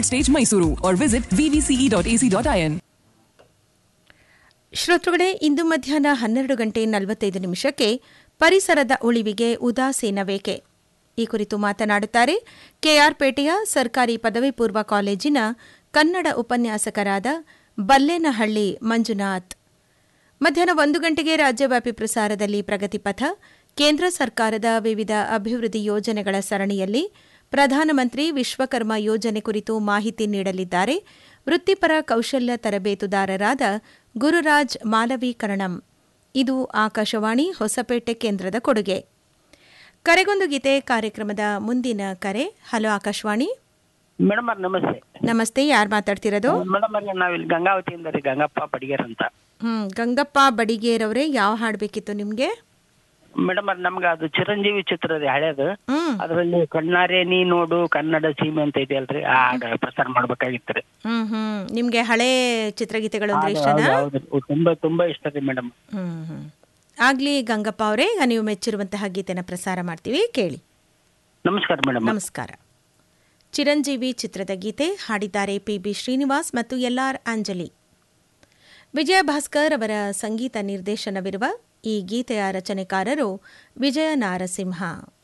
third stage Mysuru or visit vvce.ac.in. ಶ್ರೋತೃಗಳೇ ಇಂದು ಮಧ್ಯಾಹ್ನ ಹನ್ನೆರಡು ಗಂಟೆ ನಲವತ್ತೈದು ನಿಮಿಷಕ್ಕೆ ಪರಿಸರದ ಉಳಿವಿಗೆ ಉದಾಸೀನವೇಕೆ ಈ ಕುರಿತು ಮಾತನಾಡುತ್ತಾರೆ ಕೆಆರ್ಪೇಟೆಯ ಸರ್ಕಾರಿ ಪದವಿ ಪೂರ್ವ ಕಾಲೇಜಿನ ಕನ್ನಡ ಉಪನ್ಯಾಸಕರಾದ ಬಲ್ಲೇನಹಳ್ಳಿ ಮಂಜುನಾಥ್ ಮಧ್ಯಾಹ್ನ ಒಂದು ಗಂಟೆಗೆ ರಾಜ್ಯವ್ಯಾಪಿ ಪ್ರಸಾರದಲ್ಲಿ ಪ್ರಗತಿಪಥ ಕೇಂದ್ರ ಸರ್ಕಾರದ ವಿವಿಧ ಅಭಿವೃದ್ಧಿ ಯೋಜನೆಗಳ ಸರಣಿಯಲ್ಲಿ ಪ್ರಧಾನಮಂತ್ರಿ ವಿಶ್ವಕರ್ಮ ಯೋಜನೆ ಕುರಿತು ಮಾಹಿತಿ ನೀಡಲಿದ್ದಾರೆ ವೃತ್ತಿಪರ ಕೌಶಲ್ಯ ತರಬೇತುದಾರರಾದ ಗುರುರಾಜ್ ಮಾಲವೀಕರಣಂ ಇದು ಆಕಾಶವಾಣಿ ಹೊಸಪೇಟೆ ಕೇಂದ್ರದ ಕೊಡುಗೆ ಕರೆಗೊಂದು ಗೀತೆ ಕಾರ್ಯಕ್ರಮದ ಮುಂದಿನ ಕರೆ ಹಲೋ ಆಕಾಶವಾಣಿ ಮೇಡಮ್ ಅವ್ರ ನಮಸ್ತೆ ನಮಸ್ತೆ ಯಾರು ಮಾತಾಡ್ತಿರೋದು ಮೇಡಮ್ ಅವ್ರೆ ನಾವಿಲ್ಲಿ ಗಂಗಾವತಿಯಿಂದ ರೀ ಗಂಗಪ್ಪ ಬಡಿಗೇರ್ ಅಂತ ಹ್ಮ್ ಗಂಗಪ್ಪ ಬಡಿಗೇರವ್ರೆ ಯಾವ ಹಾಡ್ ಬೇಕಿತ್ತು ನಿಮ್ಗೆ ಮೇಡಮ್ ಅವ್ರ ನಮ್ಗೆ ಅದು ಚಿರಂಜೀವಿ ಚಿತ್ರ ರೀ ಹಳೇದು ಹ್ಮ್ ಅದರಲ್ಲಿ ಕಣ್ಣಾರೆ ನೀ ನೋಡು ಕನ್ನಡ ಸೀಮೆ ಅಂತ ಇದೆಯಲ್ರಿ ಆ ಹಾಡು ಪ್ರಸಾರ ಮಾಡ್ಬೇಕಾಗಿತ್ತು ರೀ ಹ್ಮ್ ಹ್ಮ್ ನಿಮ್ಗೆ ಹಳೆ ಚಿತ್ರಗೀತೆಗಳು ಅಂದ್ರೆ ಇಷ್ಟನಾ ಹೌದು ತುಂಬಾ ತುಂಬಾ ಇಷ್ಟ ರೀ ಮೇಡಮ್ ಹ್ಮ್ ಹ್ಮ್ ಆಗ್ಲಿ ಗಂಗಪ್ಪ ಅವರೇ ಈಗ ನೀವು ಮೆಚ್ಚಿರುವಂತಹ ಗೀತೆನ ಪ್ರಸಾರ ಮಾಡ್ತೀವಿ ಕೇಳಿ ನಮಸ್ಕಾರ ಮೇಡಮ್ ನಮಸ್ಕಾರ ಚಿರಂಜೀವಿ ಚಿತ್ರದ ಗೀತೆ ಹಾಡಿದ್ದಾರೆ ಪಿ ಬಿ ಶ್ರೀನಿವಾಸ್ ಮತ್ತು ಎಲ್ ಆರ್ ಅಂಜಲಿ ವಿಜಯ ಭಾಸ್ಕರ್ ಅವರ ಸಂಗೀತ ನಿರ್ದೇಶನವಿರುವ ಈ ಗೀತೆಯ ರಚನೆಕಾರರು ವಿಜಯ ನಾರಸಿಂಹ